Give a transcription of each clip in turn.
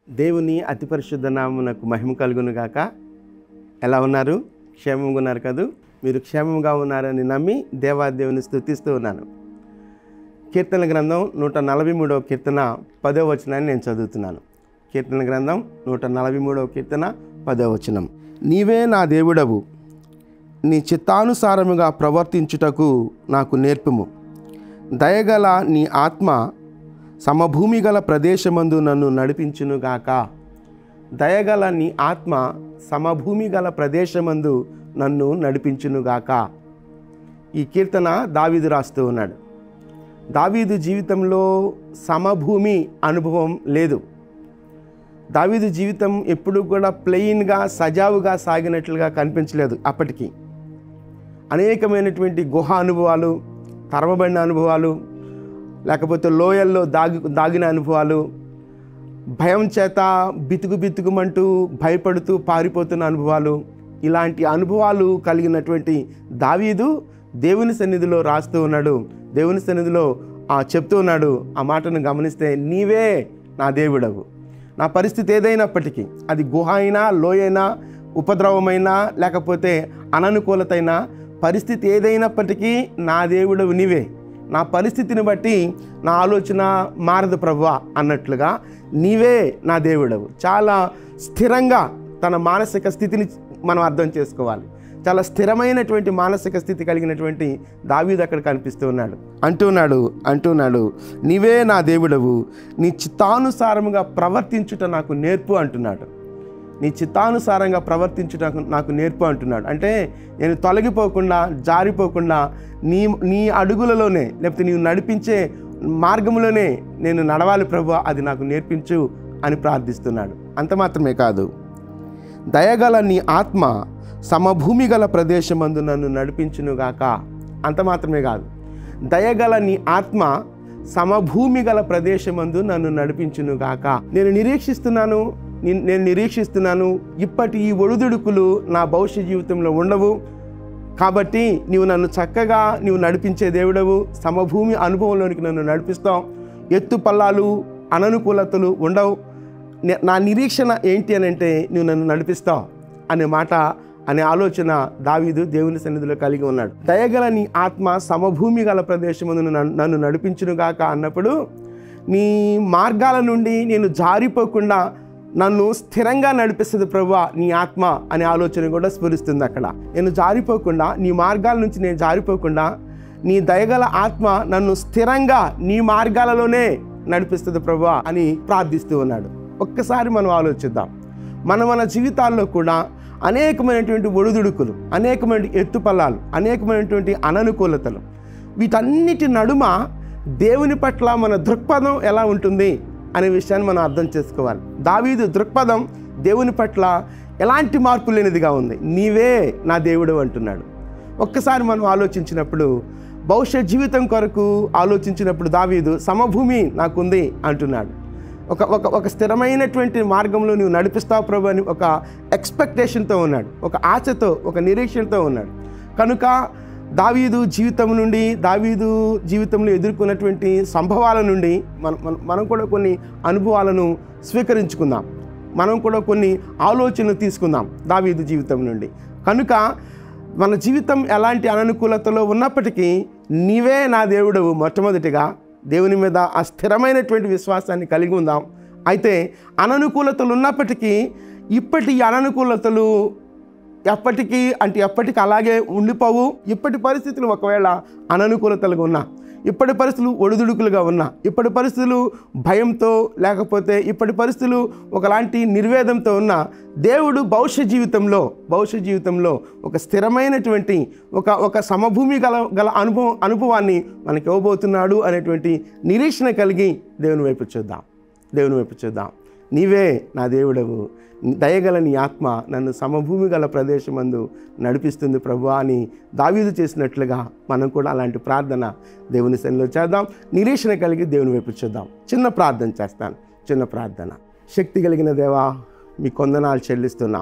దేవుని అతి పరిశుద్ధ నామునకు మహిమ కలుగును గాక ఎలా ఉన్నారు క్షేమంగా ఉన్నారు కదూ మీరు క్షేమంగా ఉన్నారని నమ్మి దేవాదేవుని స్థుతిస్తూ ఉన్నాను కీర్తన గ్రంథం నూట నలభై మూడవ కీర్తన పదో వచనాన్ని నేను చదువుతున్నాను కీర్తన గ్రంథం నూట నలభై మూడవ కీర్తన పదో వచనం నీవే నా దేవుడవు నీ చిత్తానుసారముగా ప్రవర్తించుటకు నాకు నేర్పుము దయగల నీ ఆత్మ సమభూమి గల ప్రదేశమందు నన్ను నడిపించునుగాక దయగల నీ ఆత్మ సమభూమి గల ప్రదేశమందు నన్ను నడిపించునుగాక ఈ కీర్తన దావీదు రాస్తూ ఉన్నాడు దావీదు జీవితంలో సమభూమి అనుభవం లేదు దావీదు జీవితం ఎప్పుడు కూడా ప్లెయిన్గా సజావుగా సాగినట్లుగా కనిపించలేదు అప్పటికి అనేకమైనటువంటి గుహ అనుభవాలు తరమబడిన అనుభవాలు లేకపోతే లోయల్లో దాగి దాగిన అనుభవాలు భయం చేత బితుకు బితుకుమంటూ భయపడుతూ పారిపోతున్న అనుభవాలు ఇలాంటి అనుభవాలు కలిగినటువంటి దావీదు దేవుని సన్నిధిలో రాస్తూ ఉన్నాడు దేవుని సన్నిధిలో ఆ చెప్తూ ఉన్నాడు ఆ మాటను గమనిస్తే నీవే నా దేవుడవు నా పరిస్థితి ఏదైనప్పటికీ అది గుహ అయినా లోయైనా ఉపద్రవమైనా లేకపోతే అననుకూలతైనా పరిస్థితి ఏదైనప్పటికీ నా దేవుడవు నీవే నా పరిస్థితిని బట్టి నా ఆలోచన మారదు ప్రభువా అన్నట్లుగా నీవే నా దేవుడవు చాలా స్థిరంగా తన మానసిక స్థితిని మనం అర్థం చేసుకోవాలి చాలా స్థిరమైనటువంటి మానసిక స్థితి కలిగినటువంటి దావీదు అక్కడ కనిపిస్తూ ఉన్నాడు అంటున్నాడు అంటున్నాడు నీవే నా దేవుడవు నీ చిత్తానుసారముగా ప్రవర్తించుట నాకు నేర్పు అంటున్నాడు నీ చిత్తానుసారంగా ప్రవర్తించుటకు నాకు నేర్పు అంటున్నాడు అంటే నేను తొలగిపోకుండా జారిపోకుండా నీ నీ అడుగులలోనే లేకపోతే నీవు నడిపించే మార్గంలోనే నేను నడవాలి ప్రభు అది నాకు నేర్పించు అని ప్రార్థిస్తున్నాడు అంత మాత్రమే కాదు దయగల నీ ఆత్మ సమభూమి గల ప్రదేశమందు నన్ను నడిపించునుగాక అంత మాత్రమే కాదు దయగల నీ ఆత్మ సమభూమి గల ప్రదేశమందు నన్ను నడిపించునుగాక నేను నిరీక్షిస్తున్నాను ని- నేను నిరీక్షిస్తున్నాను ఇప్పటి ఈ ఒడిదుడుకులు నా భవిష్య జీవితంలో ఉండవు కాబట్టి నీవు నన్ను చక్కగా నీవు నడిపించే దేవుడవు సమభూమి అనుభవంలోనికి నన్ను నడిపిస్తావు ఎత్తు పల్లాలు అననుకూలతలు ఉండవు నే- నా నిరీక్షణ ఏంటి అని అంటే నువ్వు నన్ను నడిపిస్తావు అనే మాట అనే ఆలోచన దావీదు దేవుని సన్నిధిలో కలిగి ఉన్నాడు దయగల నీ ఆత్మ సమభూమి గల ప్రదేశమును నన్ను నన్ను నడిపించునుగాక అన్నప్పుడు నీ మార్గాల నుండి నేను జారిపోకుండా నన్ను స్థిరంగా నడిపిస్తుంది ప్రభు నీ ఆత్మ అనే ఆలోచన కూడా స్ఫురిస్తుంది అక్కడ నేను జారిపోకుండా నీ మార్గాల నుంచి నేను జారిపోకుండా నీ దయగల ఆత్మ నన్ను స్థిరంగా నీ మార్గాలలోనే నడిపిస్తుంది ప్రభు అని ప్రార్థిస్తూ ఉన్నాడు ఒక్కసారి మనం ఆలోచిద్దాం మన మన జీవితాల్లో కూడా అనేకమైనటువంటి ఒడిదుడుకులు అనేకమైన ఎత్తుపల్లాలు అనేకమైనటువంటి అననుకూలతలు వీటన్నిటి నడుమ దేవుని పట్ల మన దృక్పథం ఎలా ఉంటుంది అనే విషయాన్ని మనం అర్థం చేసుకోవాలి దావీదు దృక్పథం దేవుని పట్ల ఎలాంటి మార్పు లేనిదిగా ఉంది నీవే నా దేవుడు అంటున్నాడు ఒక్కసారి మనం ఆలోచించినప్పుడు భవిష్యత్ జీవితం కొరకు ఆలోచించినప్పుడు దావీదు సమభూమి నాకుంది అంటున్నాడు ఒక ఒక ఒక స్థిరమైనటువంటి మార్గంలో నువ్వు నడిపిస్తావు ప్రభు అని ఒక ఎక్స్పెక్టేషన్తో ఉన్నాడు ఒక ఆశతో ఒక నిరీక్షణతో ఉన్నాడు కనుక దావీదు జీవితం నుండి దావీదు జీవితంలో ఎదుర్కొన్నటువంటి సంభవాల నుండి మనం మనం- మనం కూడా కొన్ని అనుభవాలను స్వీకరించుకుందాం మనం కూడా కొన్ని ఆలోచనలు తీసుకుందాం దావీదు జీవితం నుండి కనుక మన జీవితం ఎలాంటి అననుకూలతలో ఉన్నప్పటికీ నీవే నా దేవుడవు మొట్టమొదటిగా దేవుని మీద ఆ స్థిరమైనటువంటి విశ్వాసాన్ని కలిగి ఉందాం అయితే అననుకూలతలు ఉన్నప్పటికీ ఇప్పటి ఈ అననుకూలతలు ఎప్పటికీ అంటే ఎప్పటికీ అలాగే ఉండిపోవు ఇప్పటి పరిస్థితులు ఒకవేళ అననుకూలతలుగా ఉన్నా ఇప్పటి పరిస్థితులు ఒడిదుడుకులుగా ఉన్నా ఇప్పటి పరిస్థితులు భయంతో లేకపోతే ఇప్పటి పరిస్థితులు ఒకలాంటి నిర్వేదంతో ఉన్న దేవుడు భవిష్య జీవితంలో భవిష్య జీవితంలో ఒక స్థిరమైనటువంటి ఒక ఒక సమభూమి గల గల అనుభవం అనుభవాన్ని మనకి ఇవ్వబోతున్నాడు అనేటువంటి నిరీక్షణ కలిగి దేవుని వైపు చూద్దాం దేవుని వైపు చూద్దాం నీవే నా దేవుడవు దయగల నీ ఆత్మ నన్ను సమభూమి గల ప్రదేశమందు నడిపిస్తుంది ప్రభు అని దావీదు చేసినట్లుగా మనం కూడా అలాంటి ప్రార్థన దేవుని సన్నిలో చేద్దాం నిరీక్షణ కలిగి దేవుని వైపు చూద్దాం చిన్న ప్రార్థన చేస్తాను చిన్న ప్రార్థన శక్తి కలిగిన దేవా మీ కొందనాలు చెల్లిస్తున్నాం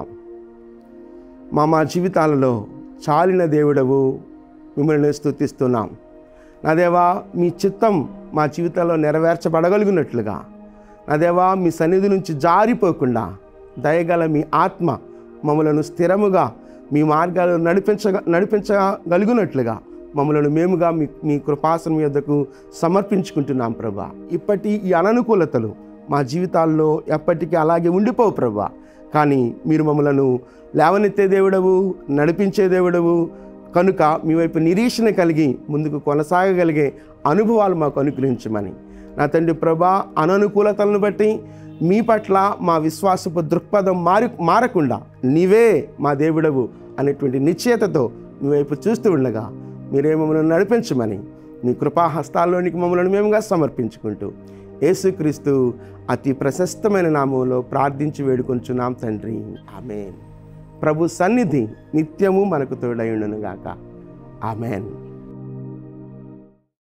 మా మా జీవితాలలో చాలిన దేవుడవు మిమ్మల్ని స్తుతిస్తున్నాం నా దేవా మీ చిత్తం మా జీవితాల్లో నెరవేర్చబడగలిగినట్లుగా నా దేవా మీ సన్నిధి నుంచి జారిపోకుండా దయగల మీ ఆత్మ మమ్మలను స్థిరముగా మీ మార్గాలు నడిపించగ నడిపించగలుగునట్లుగా మమ్మలను మేముగా మీ మీ కృపాసనం యొద్దకు సమర్పించుకుంటున్నాం ప్రభా ఇప్పటి ఈ అననుకూలతలు మా జీవితాల్లో ఎప్పటికీ అలాగే ఉండిపోవు ప్రభా కానీ మీరు మమ్మలను లేవనెత్తే దేవుడవు నడిపించే దేవుడవు కనుక మీ వైపు నిరీక్షణ కలిగి ముందుకు కొనసాగగలిగే అనుభవాలు మాకు అనుగ్రహించమని నా తండ్రి ప్రభా అననుకూలతలను బట్టి మీ పట్ల మా విశ్వాసపు దృక్పథం మారి మారకుండా నీవే మా దేవుడవు అనేటువంటి నిశ్చయతతో మీ వైపు చూస్తూ ఉండగా మీరే మమ్మల్ని నడిపించమని మీ కృపా హస్తాల్లోనికి మమ్మల్ని మేముగా సమర్పించుకుంటూ యేసుక్రీస్తు అతి ప్రశస్తమైన నామంలో ప్రార్థించి వేడుకొంచున్నాం తండ్రి ఆమెన్ ప్రభు సన్నిధి నిత్యము మనకు తోడయుండునుగాక ఆమెన్